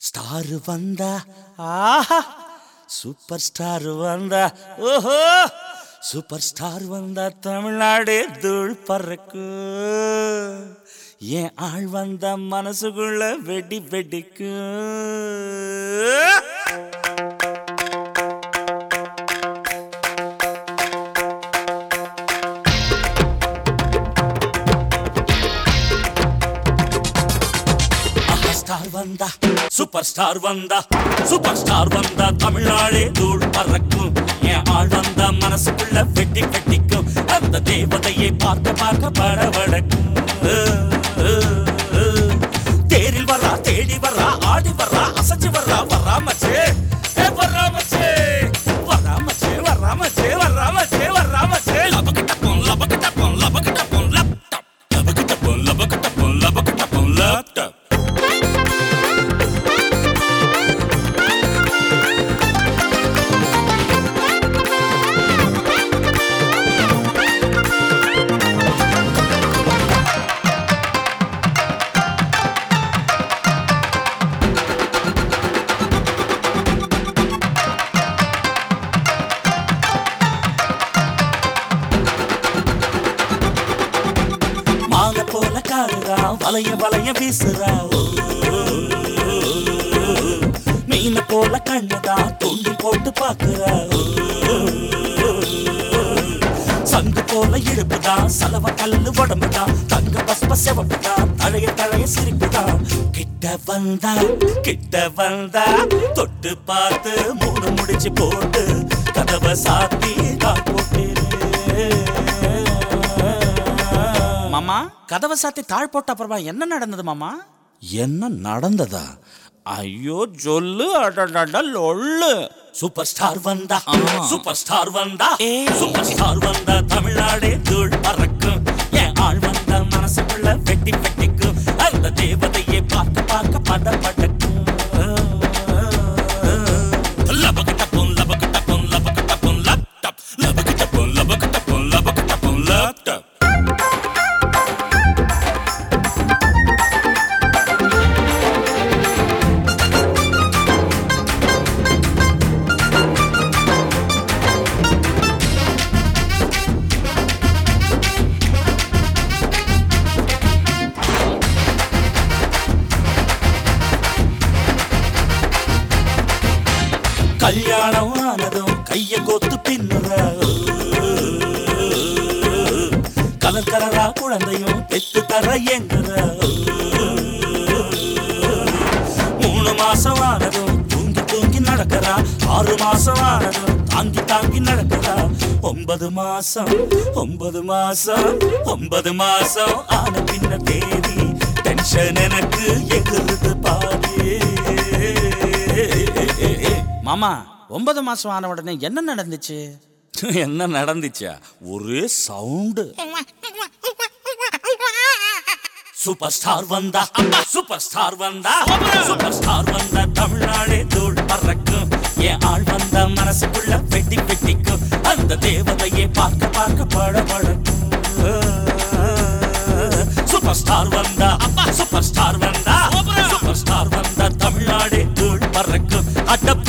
star வந்தா ஆஹா super star வந்தா ஓஹோ சூப்பர் ஸ்டார் வந்தா தமிழ்நாடே தூள் பறக்கு என் ஆள் வந்தா மனசுக்குள்ள வெடி வெடிக்கு ஸ்டார் வந்தா சூப்பர் ஸ்டார் வந்தா சூப்பர் ஸ்டார் வந்தா தமிழ்நாடே தூள் பறக்கும் என் ஆள் வந்தா மனசுக்குள்ள வெட்டி வெட்டிக்கும் அந்த தேவதையை பார்க்க பார்க்க படபடக்கும் தேரில் வரா தேடி வரா ஆடி வரா அசைச்சு வரா வரா மச்சே ஏ வரா மச்சே வரா மச்சே வரா மச்சே வரா மச்சே வரா மச்சே லபக்கிட்டப்போம் லபக்கிட்டப்போம் லபக்கிட்டப்போம் லேப்டாப் லபக்கிட்டப்போம் லபக்கிட்டப்போம் லபக்கிட்டப்போம் லேப்டாப் மாலை போல காடுறா வளைய வளைய வீசுறா மீன போல கண்ணுதா துண்டி போட்டு பாக்குறா சங்கு போல இழுப்புதா சலவ கல்லு உடம்புதா தங்க பஸ்ப செவப்புதா தழைய தழைய சிரிப்புதா கிட்ட வந்தா கிட்ட வந்தா தொட்டு பார்த்து மூணு முடிச்சு போட்டு கதவை சாத்தி கால் போட்டு மாமா கதவை சாத்தி தாழ் போட்ட அப்புறமா என்ன நடந்தது மாமா என்ன நடந்ததா ஐயோ சொல்லு அடடட லொள்ளு சூப்பர் ஸ்டார் வந்தா சூப்பர் ஸ்டார் வந்தா சூப்பர் ஸ்டார் வந்தா தமிழ்நாடே தூள் பறக்கும் என் ஆள் வந்தா மனசுக்குள்ள வெட்டி வெட்டிக்கும் அந்த தேவதையை பார்க்க பார்க்க பட படக்கும் லபக்கட்டப்பும் லபக்கட்டப்பும் லபக்கட்டப்பும் லேப்டாப் லபக்கட்டப்பும் லபக்கட்டப்பும் லபக்கட்டப்பும் லேப்டாப் கல்யாணம் ஆனதும் கைய கோத்து பின்னுற கலர் கலரா குழந்தையும் பெத்து தர எங்குற மூணு மாசம் ஆனதும் தூங்கி தூங்கி நடக்கிறா ஆறு மாசம் ஆனதும் தாங்கி தாங்கி நடக்கிறா ஒன்பது மாசம் ஒன்பது மாசம் ஒன்பது மாசம் ஆன பின்ன தேதி டென்ஷன் எனக்கு எகுறுது பாதி மாமா ஒன்பது மாசம் ஆன உடனே என்ன நடந்துச்சு என்ன நடந்துச்சா ஒரே சவுண்டு சூப்பர் ஸ்டார் வந்தா சூப்பர் ஸ்டார் வந்தா சூப்பர் ஸ்டார் வந்தா தமிழ்நாடே தூள் பறக்கும் என் ஆள் வந்தா மனசுக்குள்ள வெட்டி வெட்டிக்கும் அந்த தேவதையை பார்க்க பார்க்க பட படக்கும் சூப்பர் ஸ்டார் வந்தா சூப்பர் ஸ்டார் வந்தா சூப்பர் ஸ்டார் வந்தா தமிழ்நாடே தூள் பறக்கும் அட்ட